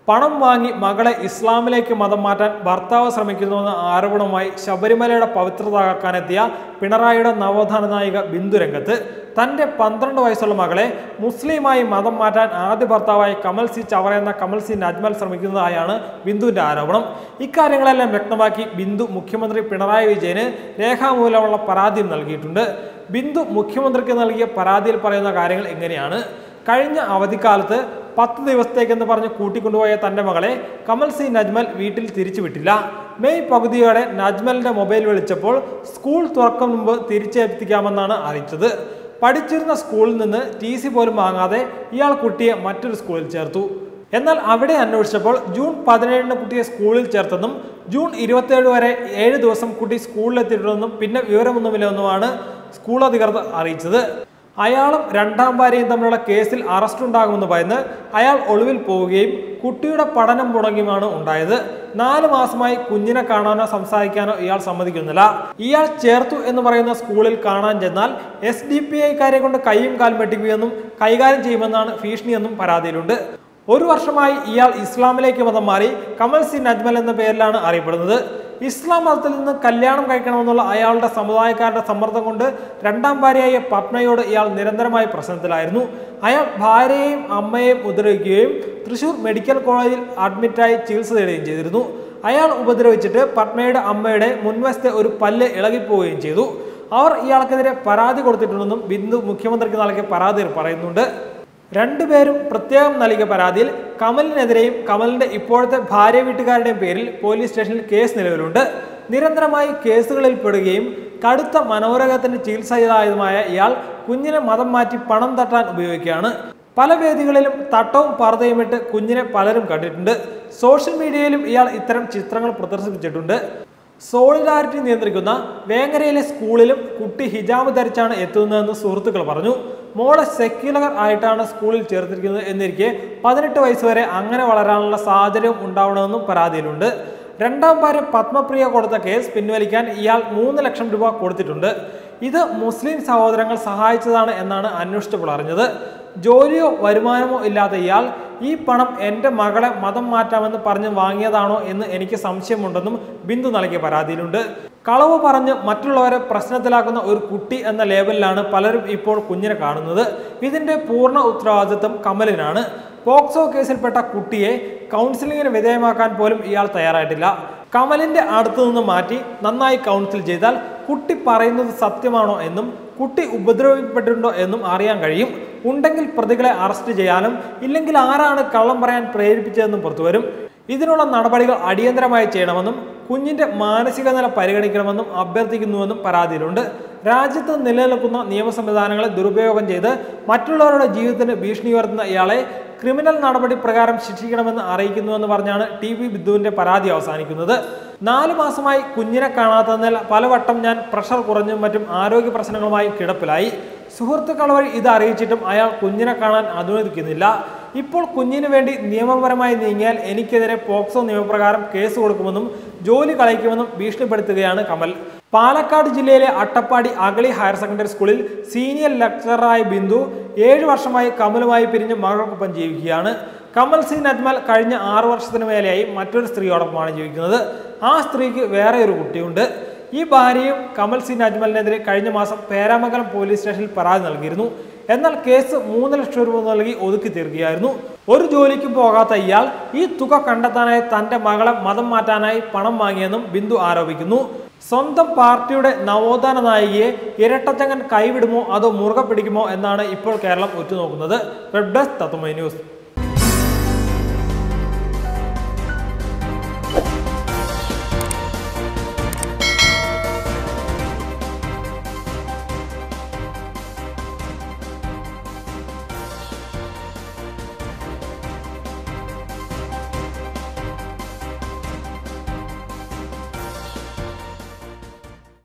പണം വാങ്ങി മകളെ ഇസ്ലാമിലേക്ക് മതം മാറ്റാൻ ഭർത്താവ് ശ്രമിക്കുന്നുവെന്ന ആരോപണവുമായി ശബരിമലയുടെ പവിത്രത തകർക്കാനെത്തിയ പിണറായിയുടെ നവോത്ഥാന നായിക ബിന്ദു രംഗത്ത് തന്റെ പന്ത്രണ്ട് വയസ്സുള്ള മകളെ മുസ്ലിമായി മതം മാറ്റാൻ ആദ്യ ഭർത്താവായി കമൽ സി ചവറ എന്ന കമൽ സി നജ്മൽ ശ്രമിക്കുന്നതായാണ് ബിന്ദുവിന്റെ ആരോപണം ഇക്കാര്യങ്ങളെല്ലാം വ്യക്തമാക്കി ബിന്ദു മുഖ്യമന്ത്രി പിണറായി വിജയന് രേഖാമൂലമുള്ള പരാതിയും നൽകിയിട്ടുണ്ട് ബിന്ദു മുഖ്യമന്ത്രിക്ക് നൽകിയ പരാതിയിൽ പറയുന്ന കാര്യങ്ങൾ എങ്ങനെയാണ് കഴിഞ്ഞ അവധിക്കാലത്ത് പത്ത് ദിവസത്തേക്കെന്ന് പറഞ്ഞ് കൂട്ടിക്കൊണ്ടുപോയ തന്റെ മകളെ കമൽ സി നജ്മൽ വീട്ടിൽ തിരിച്ചുവിട്ടില്ല മെയ് പകുതിയോടെ നജ്മലിന്റെ മൊബൈൽ വിളിച്ചപ്പോൾ സ്കൂൾ തുറക്കും മുമ്പ് തിരിച്ചെത്തിക്കാമെന്നാണ് അറിയിച്ചത് പഠിച്ചിരുന്ന സ്കൂളിൽ നിന്ന് ടി സി പോലും വാങ്ങാതെ ഇയാൾ കുട്ടിയെ മറ്റൊരു സ്കൂളിൽ ചേർത്തു എന്നാൽ അവിടെ അന്വേഷിച്ചപ്പോൾ ജൂൺ പതിനേഴിന് കുട്ടിയെ സ്കൂളിൽ ചേർത്തെന്നും ജൂൺ ഇരുപത്തിയേഴ് വരെ ഏഴ് ദിവസം കുട്ടി സ്കൂളിലെത്തിയിട്ടുണ്ടെന്നും പിന്നെ വിവരമൊന്നുമില്ലെന്നുമാണ് സ്കൂൾ അധികൃതർ അറിയിച്ചത് അയാളും രണ്ടാം ഭാര്യയും തമ്മിലുള്ള കേസിൽ അറസ്റ്റ് ഉണ്ടാകുമെന്ന് ഭയന്ന് അയാൾ ഒളിവിൽ പോവുകയും കുട്ടിയുടെ പഠനം മുടങ്ങിയുമാണ് ഉണ്ടായത് നാല് മാസമായി കുഞ്ഞിനെ കാണാനോ സംസാരിക്കാനോ ഇയാൾ സമ്മതിക്കുന്നില്ല ഇയാൾ ചേർത്തു എന്ന് പറയുന്ന സ്കൂളിൽ കാണാൻ ചെന്നാൽ എസ് ഡി പി ഐക്കാരെ കൊണ്ട് കൈയും കാലും വെട്ടിക്കുകയെന്നും കൈകാര്യം ചെയ്യുമെന്നാണ് ഭീഷണിയെന്നും പരാതിയിലുണ്ട് ഒരു വർഷമായി ഇയാൾ ഇസ്ലാമിലേക്ക് മതം മാറി കമൽ സി നജ്മൽ എന്ന പേരിലാണ് അറിയപ്പെടുന്നത് ഇസ്ലാം മതത്തിൽ നിന്ന് കല്യാണം കഴിക്കണമെന്നുള്ള അയാളുടെ സമുദായക്കാരുടെ സമ്മർദ്ദം കൊണ്ട് രണ്ടാം ഭാര്യയായ പത്മയോട് ഇയാൾ നിരന്തരമായി പ്രശ്നത്തിലായിരുന്നു അയാൾ ഭാര്യയെയും അമ്മയെയും ഉപദ്രവിക്കുകയും തൃശൂർ മെഡിക്കൽ കോളേജിൽ അഡ്മിറ്റായി ചികിത്സ തേടുകയും ചെയ്തിരുന്നു അയാൾ ഉപദ്രവിച്ചിട്ട് പത്മയുടെ അമ്മയുടെ മുൻവശത്തെ ഒരു പല്ല് ഇളകിപ്പോവുകയും ചെയ്തു അവർ ഇയാൾക്കെതിരെ പരാതി കൊടുത്തിട്ടുണ്ടെന്നും ബിന്ദു മുഖ്യമന്ത്രിക്ക് നൽകിയ പരാതിയിൽ പറയുന്നുണ്ട് രണ്ടുപേരും പ്രത്യേകം നൽകിയ പരാതിയിൽ കമലിനെതിരെയും കമലിന്റെ ഇപ്പോഴത്തെ ഭാര്യ വീട്ടുകാരുടെയും പേരിൽ പോലീസ് സ്റ്റേഷനിൽ കേസ് നിലവിലുണ്ട് നിരന്തരമായി കേസുകളിൽ പെടുകയും കടുത്ത മനോരോഗത്തിന് ചികിത്സയിലായതുമായ ഇയാൾ കുഞ്ഞിനെ മതം മാറ്റി പണം തട്ടാൻ ഉപയോഗിക്കുകയാണ് പല വേദികളിലും തട്ടവും പർദ്ദയുമിട്ട് കുഞ്ഞിനെ പലരും കണ്ടിട്ടുണ്ട് സോഷ്യൽ മീഡിയയിലും ഇയാൾ ഇത്തരം ചിത്രങ്ങൾ പ്രദർശിപ്പിച്ചിട്ടുണ്ട് സോളിഡാരിറ്റി നിയന്ത്രിക്കുന്ന വേങ്ങരയിലെ സ്കൂളിലും കുട്ടി ഹിജാബ് ധരിച്ചാണ് എത്തുന്നതെന്ന് സുഹൃത്തുക്കൾ പറഞ്ഞു മോളെ സെക്യുലർ ആയിട്ടാണ് സ്കൂളിൽ ചേർത്തിരിക്കുന്നത് എന്നിരിക്കെ പതിനെട്ട് വയസ്സ് വരെ അങ്ങനെ വളരാനുള്ള സാഹചര്യം ഉണ്ടാവണമെന്നും പരാതിയിലുണ്ട് രണ്ടാം ഭാര്യ പത്മപ്രിയ കൊടുത്ത കേസ് പിൻവലിക്കാൻ ഇയാൾ മൂന്ന് ലക്ഷം രൂപ കൊടുത്തിട്ടുണ്ട് ഇത് മുസ്ലിം സഹോദരങ്ങൾ സഹായിച്ചതാണ് എന്നാണ് അന്വേഷിച്ചപ്പോൾ അറിഞ്ഞത് ജോലിയോ വരുമാനമോ ഇല്ലാത്ത ഇയാൾ ഈ പണം എൻ്റെ മകളെ മതം മാറ്റാമെന്ന് പറഞ്ഞ് വാങ്ങിയതാണോ എന്ന് എനിക്ക് സംശയമുണ്ടെന്നും ബിന്ദു നൽകിയ പരാതിയിലുണ്ട് കളവ് പറഞ്ഞ് മറ്റുള്ളവരെ പ്രശ്നത്തിലാക്കുന്ന ഒരു കുട്ടി എന്ന ലേബലിലാണ് പലരും ഇപ്പോൾ കുഞ്ഞിനെ കാണുന്നത് ഇതിന്റെ പൂർണ്ണ ഉത്തരവാദിത്വം കമലിനാണ് പോക്സോ കേസിൽപ്പെട്ട കുട്ടിയെ കൗൺസിലിങ്ങിന് വിധേയമാക്കാൻ പോലും ഇയാൾ തയ്യാറായിട്ടില്ല കമലിന്റെ അടുത്തു നിന്ന് മാറ്റി നന്നായി കൗൺസിൽ ചെയ്താൽ കുട്ടി പറയുന്നത് സത്യമാണോ എന്നും കുട്ടി ഉപദ്രവിക്കപ്പെട്ടിട്ടുണ്ടോ എന്നും അറിയാൻ കഴിയും ഉണ്ടെങ്കിൽ പ്രതികളെ അറസ്റ്റ് ചെയ്യാനും ഇല്ലെങ്കിൽ ആരാണ് കള്ളം പറയാൻ പ്രേരിപ്പിച്ചതെന്നും പുറത്തുവരും ഇതിനുള്ള നടപടികൾ അടിയന്തരമായി ചെയ്യണമെന്നും കുഞ്ഞിന്റെ മാനസിക നില പരിഗണിക്കണമെന്നും അഭ്യർത്ഥിക്കുന്നുവെന്നും പരാതിയിലുണ്ട് രാജ്യത്ത് നിലനിൽക്കുന്ന നിയമ സംവിധാനങ്ങളെ ദുരുപയോഗം ചെയ്ത് മറ്റുള്ളവരുടെ ജീവിതത്തിന് ഭീഷണി ഉയർത്തുന്ന ഇയാളെ ക്രിമിനൽ നടപടി പ്രകാരം ശിക്ഷിക്കണമെന്ന് അറിയിക്കുന്നുവെന്ന് പറഞ്ഞാണ് ടി വി ബിന്ദുവിന്റെ പരാതി അവസാനിക്കുന്നത് നാല് മാസമായി കുഞ്ഞിനെ കാണാത്തതിനാൽ പലവട്ടം ഞാൻ പ്രഷർ കുറഞ്ഞും മറ്റും ആരോഗ്യ പ്രശ്നങ്ങളുമായി കിടപ്പിലായി സുഹൃത്തുക്കൾ വഴി ഇത് അറിയിച്ചിട്ടും അയാൾ കുഞ്ഞിനെ കാണാൻ അനുവദിക്കുന്നില്ല ഇപ്പോൾ കുഞ്ഞിന് വേണ്ടി നിയമപരമായി നീങ്ങിയാൽ എനിക്കെതിരെ പോക്സോ നിയമപ്രകാരം കേസ് കൊടുക്കുമെന്നും ജോലി കളയിക്കുമെന്നും ഭീഷണിപ്പെടുത്തുകയാണ് കമൽ പാലക്കാട് ജില്ലയിലെ അട്ടപ്പാടി അഗളി ഹയർ സെക്കൻഡറി സ്കൂളിൽ സീനിയർ ലെക്ചറായ ബിന്ദു ഏഴു വർഷമായി കമലുമായി പിരിഞ്ഞ് മകൾക്കൊപ്പം ജീവിക്കുകയാണ് കമൽ സി നജ്മൽ കഴിഞ്ഞ ആറു വർഷത്തിന് മേലെയായി മറ്റൊരു സ്ത്രീയോടൊപ്പമാണ് ജീവിക്കുന്നത് ആ സ്ത്രീക്ക് വേറെ ഒരു കുട്ടിയുണ്ട് ഈ ഭാര്യയും കമൽ സി നജ്മലിനെതിരെ കഴിഞ്ഞ മാസം പേരാമംഗലം പോലീസ് സ്റ്റേഷനിൽ പരാതി നൽകിയിരുന്നു എന്നാൽ കേസ് മൂന്ന് ലക്ഷം രൂപ നൽകി ഒതുക്കി തീർക്കുകയായിരുന്നു ഒരു ജോലിക്കും പോകാത്ത ഇയാൾ ഈ തുക കണ്ടെത്താനായി തന്റെ മകളെ മതം മാറ്റാനായി പണം വാങ്ങിയെന്നും ബിന്ദു ആരോപിക്കുന്നു സ്വന്തം പാർട്ടിയുടെ നവോത്ഥാന നായികയെ ഇരട്ടച്ചങ്ങൻ കൈവിടുമോ അതോ മുറുകെ പിടിക്കുമോ എന്നാണ് ഇപ്പോൾ കേരളം ഉറ്റുനോക്കുന്നത് വെബ് ഡെസ്ക് തത്വമൈ ന്യൂസ്